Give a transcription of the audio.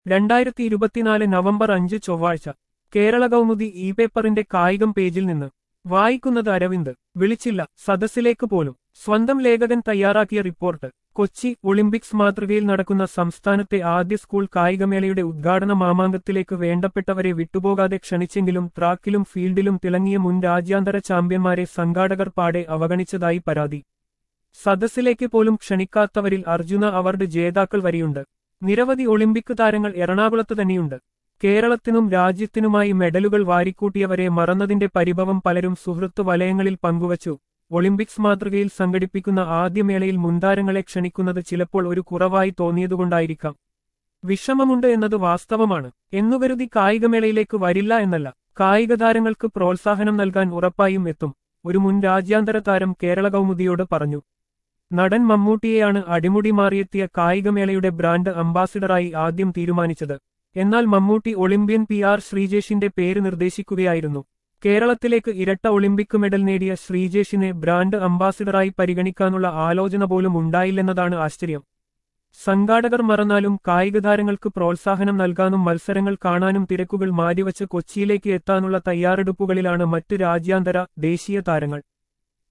രണ്ടായിരത്തി ഇരുപത്തിനാല് നവംബർ അഞ്ച് ചൊവ്വാഴ്ച കേരള കൗമുദി ഇ പേപ്പറിന്റെ കായികം പേജിൽ നിന്ന് വായിക്കുന്നത് അരവിന്ദ് വിളിച്ചില്ല സദസ്സിലേക്ക് പോലും സ്വന്തം ലേഖകൻ തയ്യാറാക്കിയ റിപ്പോർട്ട് കൊച്ചി ഒളിമ്പിക്സ് മാതൃകയിൽ നടക്കുന്ന സംസ്ഥാനത്തെ ആദ്യ സ്കൂൾ കായികമേളയുടെ ഉദ്ഘാടന മാമാങ്കത്തിലേക്ക് വേണ്ടപ്പെട്ടവരെ വിട്ടുപോകാതെ ക്ഷണിച്ചെങ്കിലും ട്രാക്കിലും ഫീൽഡിലും തിളങ്ങിയ മുൻ രാജ്യാന്തര ചാമ്പ്യന്മാരെ സംഘാടകർ പാടെ അവഗണിച്ചതായി പരാതി സദസ്സിലേക്ക് പോലും ക്ഷണിക്കാത്തവരിൽ അർജുന അവാർഡ് ജേതാക്കൾ വരെയുണ്ട് നിരവധി ഒളിമ്പിക് താരങ്ങൾ എറണാകുളത്ത് തന്നെയുണ്ട് കേരളത്തിനും രാജ്യത്തിനുമായി മെഡലുകൾ വാരിക്കൂട്ടിയവരെ മറന്നതിന്റെ പരിഭവം പലരും സുഹൃത്തു വലയങ്ങളിൽ പങ്കുവച്ചു ഒളിമ്പിക്സ് മാതൃകയിൽ സംഘടിപ്പിക്കുന്ന ആദ്യ മേളയിൽ മുൻതാരങ്ങളെ ക്ഷണിക്കുന്നത് ചിലപ്പോൾ ഒരു കുറവായി തോന്നിയതുകൊണ്ടായിരിക്കാം വിഷമമുണ്ട് എന്നത് വാസ്തവമാണ് എന്നുകരുതി കായികമേളയിലേക്ക് വരില്ല എന്നല്ല കായിക താരങ്ങൾക്ക് പ്രോത്സാഹനം നൽകാൻ ഉറപ്പായും എത്തും ഒരു മുൻ രാജ്യാന്തര താരം കേരള കൗമുദിയോട് പറഞ്ഞു നടൻ മമ്മൂട്ടിയെയാണ് അടിമുടി മാറിയെത്തിയ കായികമേളയുടെ ബ്രാൻഡ് അംബാസിഡറായി ആദ്യം തീരുമാനിച്ചത് എന്നാൽ മമ്മൂട്ടി ഒളിമ്പ്യൻ പി ആർ ശ്രീജേഷിന്റെ പേര് നിർദ്ദേശിക്കുകയായിരുന്നു കേരളത്തിലേക്ക് ഇരട്ട ഒളിമ്പിക് മെഡൽ നേടിയ ശ്രീജേഷിനെ ബ്രാൻഡ് അംബാസിഡറായി പരിഗണിക്കാനുള്ള ആലോചന പോലും ഉണ്ടായില്ലെന്നതാണ് ആശ്ചര്യം സംഘാടകർ മറന്നാലും കായിക താരങ്ങൾക്ക് പ്രോത്സാഹനം നൽകാനും മത്സരങ്ങൾ കാണാനും തിരക്കുകൾ മാറ്റിവച്ച് കൊച്ചിയിലേക്ക് എത്താനുള്ള തയ്യാറെടുപ്പുകളിലാണ് മറ്റ് രാജ്യാന്തര ദേശീയ താരങ്ങൾ